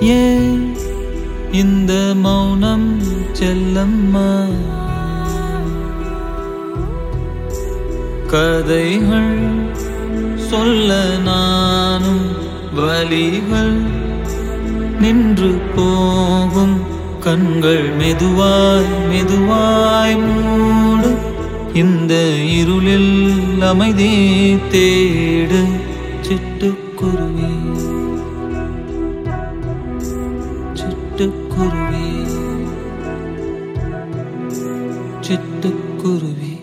ஏன் இந்த மௌனம் செல்லம்மா கதைகள் சொல்ல நானும் வலிகள் நின்று போகும் கண்கள் மெதுவாய் மெதுவாய் மூடு இந்த இருளில் அமைதி தேடு சிட்டுக்குருவி சிட்டுக்குருவி சிட்டுக்குருவி